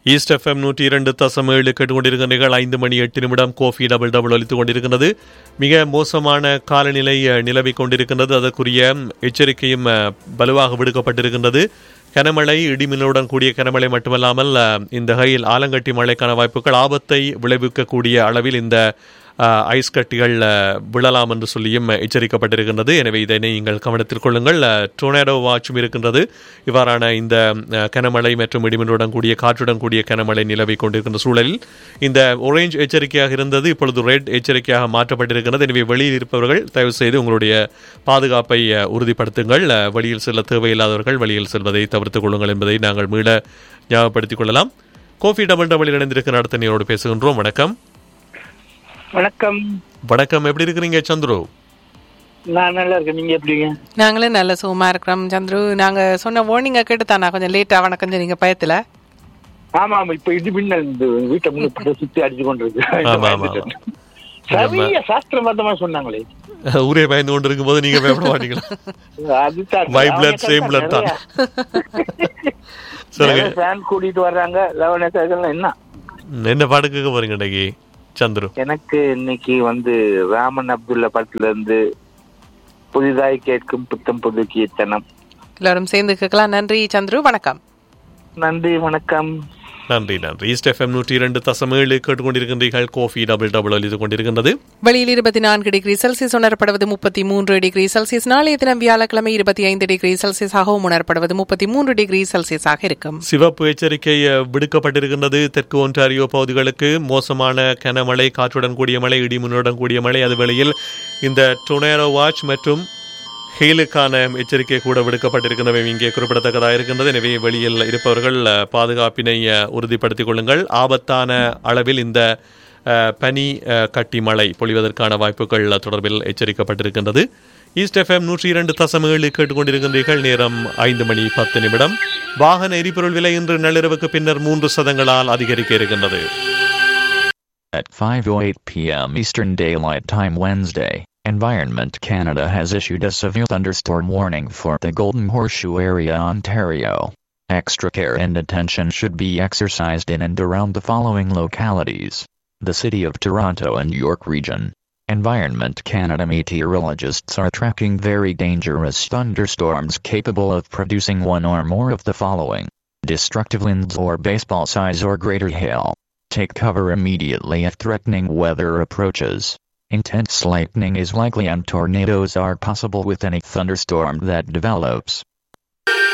East FM நூற்றி இரண்டு தசம் ஏழு கேட்டுக்கொண்டிருக்கிறீர்கள் ஐந்து மணி எட்டு நிமிடம் கோஃபி டபுள் டபுள் ஒலித்துக் கொண்டிருக்கிறது மிக மோசமான காலநிலை அஹ், நிலவிக் கொண்டிருக்கின்றது அதற்குரிய எச்சரிக்கையும் அஹ், வலுவாக விடுக்கப்பட்டிருக்கின்றது கனமழை இடிமின்னுடன் கூடிய கனமழை மட்டுமல்லாமல் அஹ், இந்த வகையில் ஆலங்கட்டி மழைக்கான வாய்ப்புகள் ஆபத்தை விளைவிக்கக்கூடிய அளவில் இந்த அஹ், ஐஸ் கட்டிகள் அஹ், விழலாம் என்று சொல்லியும் எச்சரிக்கப்பட்டிருக்கின்றது எனவே இதனை நீங்கள் கவனத்தில் கொள்ளுங்கள் டொர்னேடோ வாட்சும் இருக்கின்றது இவ்வாறான இந்த அஹ், கனமழை மற்றும் இடிமின்னுடன் கூடிய காற்றுடன் கூடிய கனமழை நிலவிக் கொண்டிருக்கின்ற சூழலில் இந்த ஒரேஞ்ச் எச்சரிக்கையாக இருந்தது இப்பொழுது ரெட் எச்சரிக்கையாக மாற்றப்பட்டிருக்கிறது எனவே வெளியில் இருப்பவர்கள் தயவு செய்து உங்களுடைய பாதுகாப்பை அஹ், உறுதிப்படுத்துங்கள் அஹ், வெளியில் செல்ல தேவையில்லாதவர்கள் வெளியில் செல்வதை தவிர்த்துக் கொள்ளுங்கள் என்பதை நாங்கள் மீள ஞாபகப்படுத்திக் கொள்ளலாம் கோஃபி டபுள் டபுள் இணைந்திருக்கிற அடுத்த நீரோடு பேசுகின்றோம் வணக்கம் வணக்கம் வணக்கம் எப்படி இருக்கிறீங்க சந்துரு நான் நல்லா இருக்கேன் நீங்க எப்படிங்க நாங்களும் நல்ல சுகமா இருக்கிறோம் சந்துரு நாங்க சொன்ன வார்னிங்க கேட்டு தானா கொஞ்சம் லேட்டா வணக்கம் நீங்க பயத்துல ஆமா ஆமா இப்ப இடி மின்னல் இந்த வீட்டை முன்னு சுத்தி அடிச்சு கொண்டிருக்கு ஆமா, ஆமா, சரியா சாஸ்திரபத்தமா சொன்னாங்களே ஊரே பயந்து கொண்டு இருக்கும்போது நீங்க பயப்பட மாட்டீங்களா அதுதான் My blood, same blood தான். சொல்லுங்க ஃபேன் கூட்டிட்டு வர்றாங்க லெவன் என்ன ம், என்ன பாட்டு கேட்க போறீங்க இன்னைக்கு சந்துரு எனக்கு இன்னைக்கு வந்து ராமன் அப்துல்லா படத்துல இருந்து புதிதாய் கேட்கும் புத்தம் புது கீர்த்தனம் எல்லாரும் சேர்ந்து கேட்கலாம் நன்றி சந்துரு வணக்கம் நன்றி வணக்கம் நன்றி நன்றி ஈஸ்ட் எஃப்எம் நூற்றி இரண்டு தசம் ஏழு கேட்டுக்கொண்டிருக்கின்றீர்கள் கோஃபி டபுள் டபுள் ஒலித்துக் கொண்டிருக்கின்றது வெளியில் இருபத்தி நான்கு டிகிரி செல்சியஸ் உணரப்படுவது முப்பத்தி மூன்று டிகிரி செல்சியஸ் நாளைய தினம் வியாழக்கிழமை இருபத்தி ஐந்து டிகிரி செல்சியஸாகவும் உணரப்படுவது முப்பத்தி மூன்று டிகிரி செல்சியஸாக இருக்கும் சிவப்பு எச்சரிக்கை அஹ், விடுக்கப்பட்டிருக்கின்றது தெற்கு ஒன்டாரியோ பகுதிகளுக்கு மோசமான கனமழை காற்றுடன் கூடிய மழை இடிமுன்னுடன் கூடிய மழை அது வேளையில் இந்த டொனேரோ வாட்ச் மற்றும் ஹெயிலுக்கான எச்சரிக்கை கூட விடுக்கப்பட்டிருக்கின்றவை இங்கே குறிப்பிடத்தக்கதாக இருக்கின்றது எனவே வெளியில் இருப்பவர்கள் அஹ், பாதுகாப்பினை அஹ், உறுதிப்படுத்திக் கொள்ளுங்கள் ஆபத்தான அளவில் இந்த அஹ், பனி அஹ், கட்டி மழை பொழிவதற்கான வாய்ப்புகள் தொடர்பில் எச்சரிக்கப்பட்டிருக்கின்றது ஈஸ்ட் எஃப்எம் நூற்றி இரண்டு தசம் ஏழு கேட்டுக்கொண்டிருக்கின்றீர்கள் நேரம் ஐந்து மணி பத்து நிமிடம் வாகன எரிபொருள் விலை இன்று நள்ளிரவுக்கு பின்னர் மூன்று சதங்களால் அதிகரிக்க இருக்கின்றது At 5:08 p.m. Eastern Daylight Time Wednesday, Environment Canada has issued a severe thunderstorm warning for the Golden Horseshoe area, Ontario. Extra care and attention should be exercised in and around the following localities: the City of Toronto and York Region. Environment Canada meteorologists are tracking very dangerous thunderstorms capable of producing one or more of the following: destructive winds or baseball size or greater hail. Take cover immediately if threatening weather approaches. Intense lightning is likely and tornadoes are possible with any thunderstorm that develops.